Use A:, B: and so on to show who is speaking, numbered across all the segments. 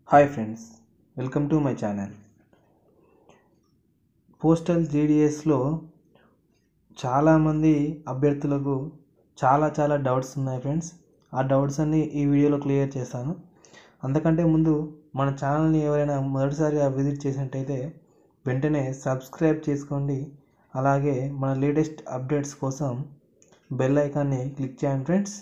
A: hi friends welcome to my channel postal జేడిఎస్లో చాలామంది అభ్యర్థులకు చాలా చాలా డౌట్స్ ఉన్నాయి ఫ్రెండ్స్ ఆ డౌట్స్ అన్ని ఈ వీడియోలో క్లియర్ చేస్తాను అంతకంటే ముందు మన ఛానల్ని ఎవరైనా మొదటిసారిగా విజిట్ చేసినట్టయితే వెంటనే సబ్స్క్రైబ్ చేసుకోండి అలాగే మన లేటెస్ట్ అప్డేట్స్ కోసం బెల్ ఐకాన్ని క్లిక్ చేయండి ఫ్రెండ్స్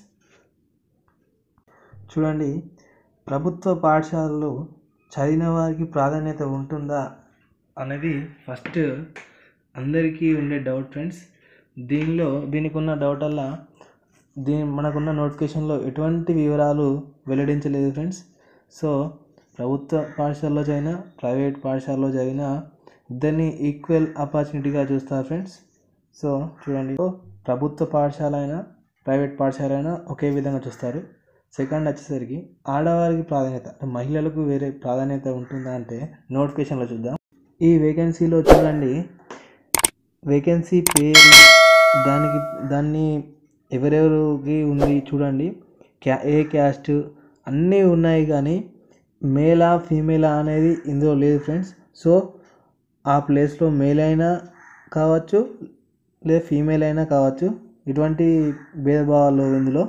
A: చూడండి ప్రభుత్వ పాఠశాలలు చదివిన వారికి ప్రాధాన్యత ఉంటుందా అనేది ఫస్ట్ అందరికీ ఉండే డౌట్ ఫ్రెండ్స్ దీనిలో దీనికి ఉన్న డౌట్ వల్ల దీని మనకున్న నోటిఫికేషన్లో ఎటువంటి వివరాలు వెల్లడించలేదు ఫ్రెండ్స్ సో ప్రభుత్వ పాఠశాలలో చదివిన ప్రైవేట్ పాఠశాలలో చదివిన ఇద్దరిని ఈక్వల్ ఆపర్చునిటీగా చూస్తారు ఫ్రెండ్స్ సో చూడండి ప్రభుత్వ పాఠశాల అయినా ప్రైవేట్ పాఠశాల అయినా ఒకే విధంగా చూస్తారు సెకండ్ వచ్చేసరికి ఆడవారికి ప్రాధాన్యత అంటే మహిళలకు వేరే ప్రాధాన్యత ఉంటుందా అంటే నోటిఫికేషన్లో చూద్దాం ఈ వేకెన్సీలో చూడండి వేకెన్సీ పేరు దానికి దాన్ని ఎవరెవరికి ఉంది చూడండి క్యా ఏ క్యాస్ట్ అన్నీ ఉన్నాయి కానీ మేలా ఫీమేలా అనేది ఇందులో లేదు ఫ్రెండ్స్ సో ఆ ప్లేస్లో మేల్ అయినా కావచ్చు లేదా ఫీమేల్ అయినా కావచ్చు ఇటువంటి భేదభావాలు ఇందులో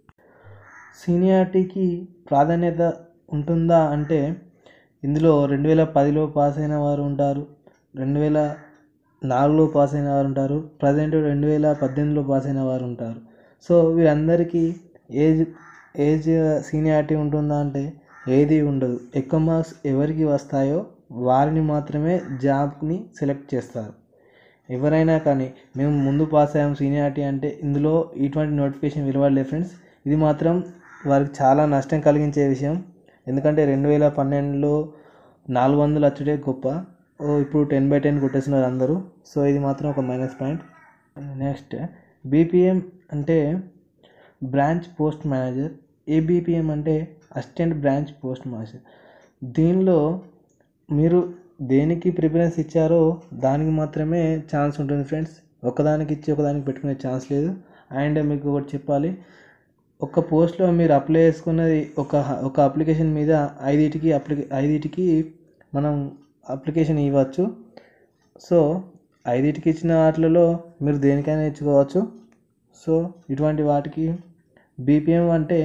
A: సీనియారిటీకి ప్రాధాన్యత ఉంటుందా అంటే ఇందులో రెండు వేల పదిలో పాస్ అయిన వారు ఉంటారు రెండు వేల నాలుగులో పాస్ అయిన వారు ఉంటారు ప్రజెంట్ రెండు వేల పద్దెనిమిదిలో పాస్ అయిన వారు ఉంటారు సో వీరందరికీ ఏజ్ ఏజ్ సీనియారిటీ ఉంటుందా అంటే ఏది ఉండదు ఎక్కువ మార్క్స్ ఎవరికి వస్తాయో వారిని మాత్రమే జాబ్ని సెలెక్ట్ చేస్తారు ఎవరైనా కానీ మేము ముందు పాస్ అయ్యాం సీనియారిటీ అంటే ఇందులో ఇటువంటి నోటిఫికేషన్ వెలువడలేదు ఫ్రెండ్స్ ఇది మాత్రం వారికి చాలా నష్టం కలిగించే విషయం ఎందుకంటే రెండు వేల పన్నెండులో నాలుగు వందలు వచ్చుడే గొప్ప ఓ ఇప్పుడు టెన్ బై టెన్ కొట్టేస్తున్నారు అందరూ సో ఇది మాత్రం ఒక మైనస్ పాయింట్ నెక్స్ట్ బీపీఎం అంటే బ్రాంచ్ పోస్ట్ మేనేజర్ ఏబిపిఎం అంటే అసిస్టెంట్ బ్రాంచ్ పోస్ట్ మాస్టర్ దీనిలో మీరు దేనికి ప్రిఫరెన్స్ ఇచ్చారో దానికి మాత్రమే ఛాన్స్ ఉంటుంది ఫ్రెండ్స్ ఒకదానికి ఇచ్చి ఒకదానికి పెట్టుకునే ఛాన్స్ లేదు అండ్ మీకు ఒకటి చెప్పాలి ఒక పోస్ట్లో మీరు అప్లై చేసుకున్నది ఒక ఒక అప్లికేషన్ మీద ఐదిటికి అప్లికే ఐదిటికి మనం అప్లికేషన్ ఇవ్వచ్చు సో ఐదిటికి ఇచ్చిన వాటిలలో మీరు దేనికైనా ఇచ్చుకోవచ్చు సో ఇటువంటి వాటికి బీపీఎం అంటే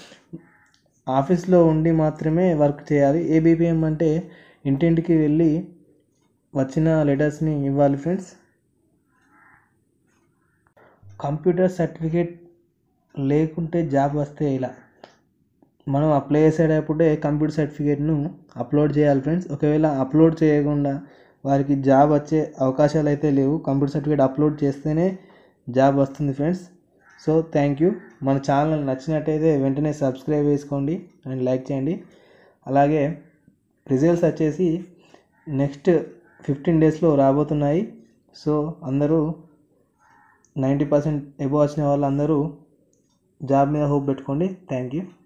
A: ఆఫీస్లో ఉండి మాత్రమే వర్క్ చేయాలి ఏ బీపీఎం అంటే ఇంటింటికి వెళ్ళి వచ్చిన లెటర్స్ని ఇవ్వాలి ఫ్రెండ్స్ కంప్యూటర్ సర్టిఫికేట్ లేకుంటే జాబ్ వస్తే ఇలా మనం అప్లై చేసేటప్పుడే కంప్యూటర్ సర్టిఫికేట్ను అప్లోడ్ చేయాలి ఫ్రెండ్స్ ఒకవేళ అప్లోడ్ చేయకుండా వారికి జాబ్ వచ్చే అవకాశాలు అయితే లేవు కంప్యూటర్ సర్టిఫికేట్ అప్లోడ్ చేస్తేనే జాబ్ వస్తుంది ఫ్రెండ్స్ సో థ్యాంక్ యూ మన ఛానల్ నచ్చినట్టయితే వెంటనే సబ్స్క్రైబ్ చేసుకోండి అండ్ లైక్ చేయండి అలాగే రిజల్ట్స్ వచ్చేసి నెక్స్ట్ ఫిఫ్టీన్ డేస్లో రాబోతున్నాయి సో అందరూ నైంటీ పర్సెంట్ ఎబో వచ్చిన వాళ్ళందరూ జాబ్ మీద హోప్ పెట్టుకోండి థ్యాంక్ యూ